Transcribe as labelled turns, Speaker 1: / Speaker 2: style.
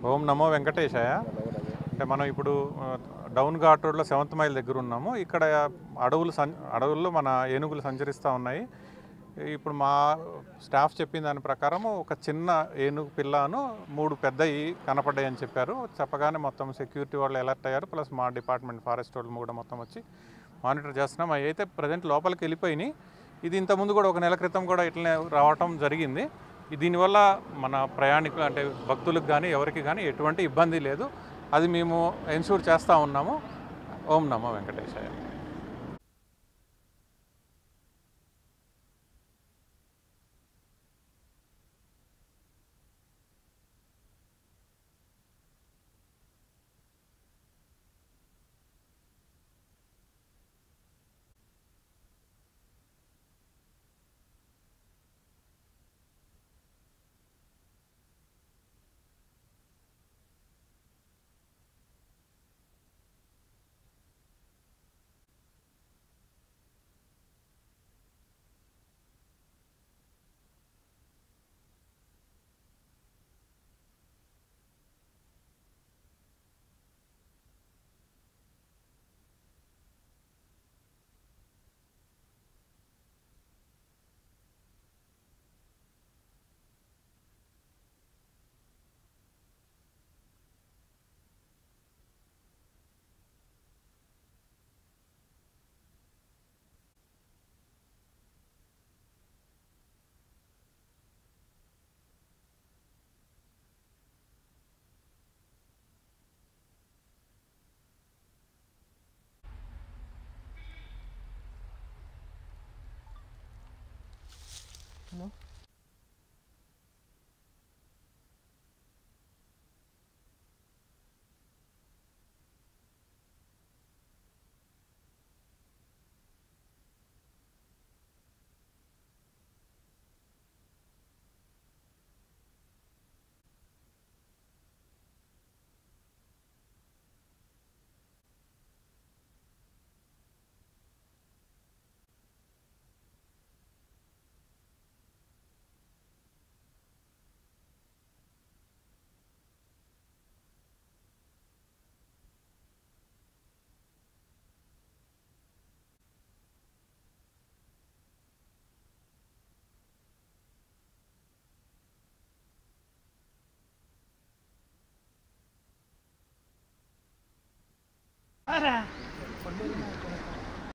Speaker 1: ఓం నమో వెంకటేశాయ అంటే మనం ఇప్పుడు ఆ, డౌన్ ఘాట్ రోడ్లో సెవెంత్ మైల్ దగ్గర ఉన్నాము ఇక్కడ అడవులు సం అడవుల్లో మన ఏనుగులు సంచరిస్తూ ఉన్నాయి ఇప్పుడు మా స్టాఫ్ చెప్పిన దాని ప్రకారం ఒక చిన్న ఏనుగు పిల్లను మూడు పెద్దవి కనపడ్డాయి అని చెప్పారు చెప్పగానే మొత్తం సెక్యూరిటీ వాళ్ళు అలర్ట్ అయ్యారు ప్లస్ మా డిపార్ట్మెంట్ ఫారెస్ట్ వాళ్ళు కూడా మొత్తం వచ్చి మానిటర్ చేస్తున్నాం అవి అయితే ప్రజెంట్ లోపలికి వెళ్ళిపోయినాయి ఇది ఇంతకుముందు కూడా ఒక నెల క్రితం కూడా ఇట్లనే రావటం జరిగింది ఈ దీనివల్ల మన ప్రయాణికులు అంటే భక్తులకు కానీ ఎవరికి కానీ ఎటువంటి ఇబ్బంది లేదు అది మేము ఎన్షూర్ చేస్తూ ఉన్నాము ఓం నమో వెంకటేశాయ